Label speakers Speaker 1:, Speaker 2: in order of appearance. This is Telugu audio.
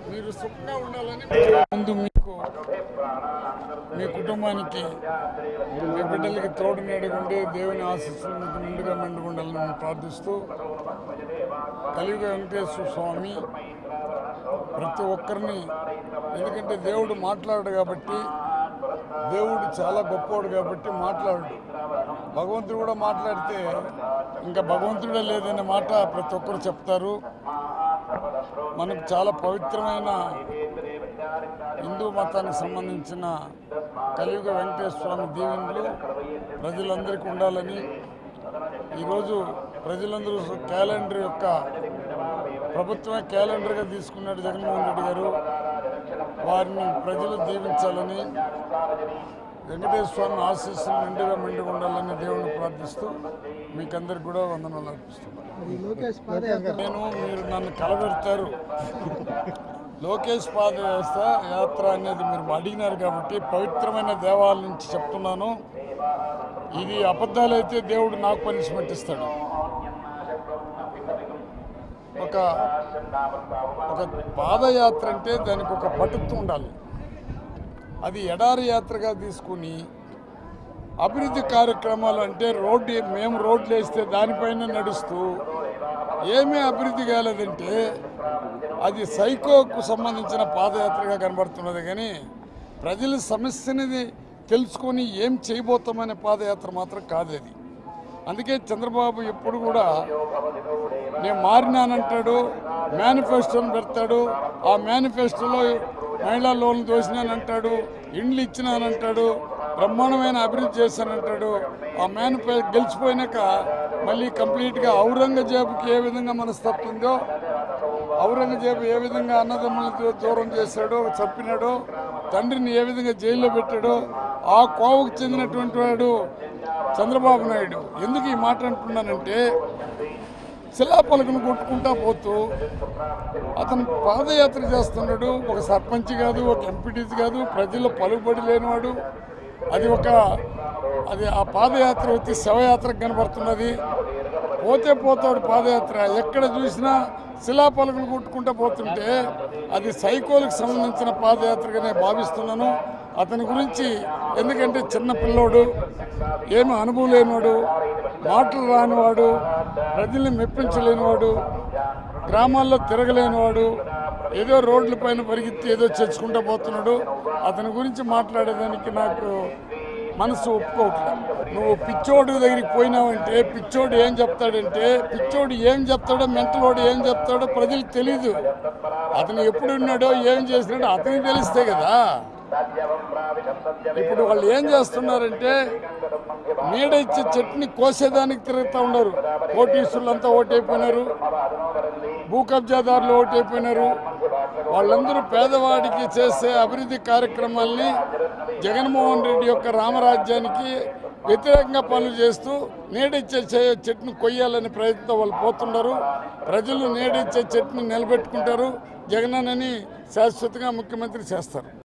Speaker 1: మీరు సుఖంగా ఉండాలని ముందు మీకు మీ కుటుంబానికి మీ బిడ్డలకి తోడు నీడగుండి దేవుని ఆశీస్సులు మీకు నిండుగా మెండుగుండాలని మేము ప్రార్థిస్తూ కలియుగ వెంకటేశ్వర స్వామి ప్రతి ఒక్కరిని ఎందుకంటే దేవుడు మాట్లాడు కాబట్టి దేవుడు చాలా గొప్పోడు కాబట్టి మాట్లాడు భగవంతుడు కూడా మాట్లాడితే ఇంకా భగవంతుడే లేదనే మాట ప్రతి ఒక్కరు చెప్తారు మనకు చాలా పవిత్రమైన హిందూ మతానికి సంబంధించిన కలియుగ వెంకటేశ్వర స్వామి దీవెనలు ప్రజలందరికీ ఉండాలని ఈరోజు ప్రజలందరూ క్యాలెండర్ యొక్క ప్రభుత్వమే క్యాలెండర్గా తీసుకున్నాడు జగన్మోహన్ రెడ్డి గారు వారిని ప్రజలు దీవించాలని వెంకటేశ్వర స్వామి ఆశీస్సులు నిండుగా మెండుగా ఉండాలని దేవుణ్ణి ప్రార్థిస్తూ మీకందరికి కూడా వందనాలు అర్పిస్తున్నాను
Speaker 2: మరి లోకేష్ పాదయాత్ర
Speaker 1: నేను మీరు నన్ను కలబెడతారు లోకేష్ పాదయాత్ర యాత్ర అనేది మీరు అడిగినారు కాబట్టి పవిత్రమైన దేవాలయం నుంచి చెప్తున్నాను ఇది అబద్ధాలైతే దేవుడు నాకు పనిష్మెంట్ ఇస్తాడు ఒక ఒక పాదయాత్ర అంటే దానికి ఒక పటుత్వం ఉండాలి అది ఎడారి యాత్రగా తీసుకుని అభివృద్ధి కార్యక్రమాలు అంటే రోడ్డు మేము రోడ్లు వేస్తే దానిపైన నడుస్తూ ఏమీ అభివృద్ధి కాలేదంటే అది సైకోకు సంబంధించిన పాదయాత్రగా కనబడుతున్నది కానీ ప్రజల సమస్యని తెలుసుకొని ఏం చేయబోతామనే పాదయాత్ర మాత్రం కాదు అది అందుకే చంద్రబాబు ఎప్పుడు కూడా నేను మారినానంటాడు మేనిఫెస్టోని పెడతాడు ఆ మేనిఫెస్టోలో మహిళా లోన్లు దోసినానంటాడు ఇండ్లు ఇచ్చినానంటాడు బ్రహ్మాండమైన అభివృద్ధి చేశానంటాడు ఆ మేనిఫె గెలిచిపోయినాక మళ్ళీ కంప్లీట్గా ఔరంగజేబుకి ఏ విధంగా మనస్తత్వం ఉందో ఔరంగజేబు ఏ విధంగా అన్నదమ్ములను దూ- దూరం చేశాడో చంపినాడో తండ్రిని ఏ విధంగా జైల్లో పెట్టాడో ఆ కోవకు చెందినటువంటి వాడు చంద్రబాబు నాయుడు ఎందుకు ఈ మాట అంటున్నానంటే శిలాపలకను కొట్టుకుంటా పోతూ అతను పాదయాత్ర చేస్తున్నాడు ఒక సర్పంచ్ కాదు ఒక ఎంపీటీసీ కాదు ప్రజల్లో పలుకుబడి లేనివాడు అది ఒక అది ఆ పాదయాత్ర వచ్చి శవయాత్రకు కనబడుతున్నది పోతే పోతాడు పాదయాత్ర ఎక్కడ చూసినా శిలాపలకలు కొట్టుకుంటూ పోతుంటే అది సైకోలకు సంబంధించిన పాదయాత్రగానే భావిస్తున్నాను అతని గురించి ఎందుకంటే చిన్న పిల్లోడు ఏమి అనుభవం లేనివాడు మాటలు రానివాడు ప్రజల్ని మెప్పించలేనివాడు గ్రామాల్లో తిరగలేనివాడు ఏదో రోడ్ల పైన పరిగెత్తి ఏదో చర్చుకుంటూ పోతున్నాడు అతని గురించి మాట్లాడేదానికి నాకు మనసు ఒప్పుకోవట్లేదు నువ్వు పిచ్చోడు దగ్గరికి పోయినావంటే పిచ్చోడు ఏం చెప్తాడంటే పిచ్చోడు ఏం చెప్తాడో మెంటలోడు ఏం చెప్తాడో ప్రజలకు తెలీదు అతను ఎప్పుడు ఉన్నాడో ఏం చేసినాడో అతనికి తెలిస్తే కదా ఇప్పుడు వాళ్ళు ఏం చేస్తున్నారంటే నీడ ఇచ్చే చెట్టుని కోసేదానికి తిరుగుతూ ఉన్నారు కోటీసులంతా ఓటైపోయినారు భూ కబ్జాదారులు ఓటైపోయినారు వాళ్ళందరూ పేదవాడికి చేసే అభివృద్ధి కార్యక్రమాల్ని జగన్మోహన్ రెడ్డి యొక్క రామరాజ్యానికి వ్యతిరేకంగా పనులు చేస్తూ నీడిచ్చే చే- చెట్టును కొయ్యాలనే ప్రయత్నంతో వాళ్ళు పోతున్నారు ప్రజలు నీడిచ్చే చెట్టుని నిలబెట్టుకుంటారు జగనన్నని శాశ్వతంగా ముఖ్యమంత్రి చేస్తారు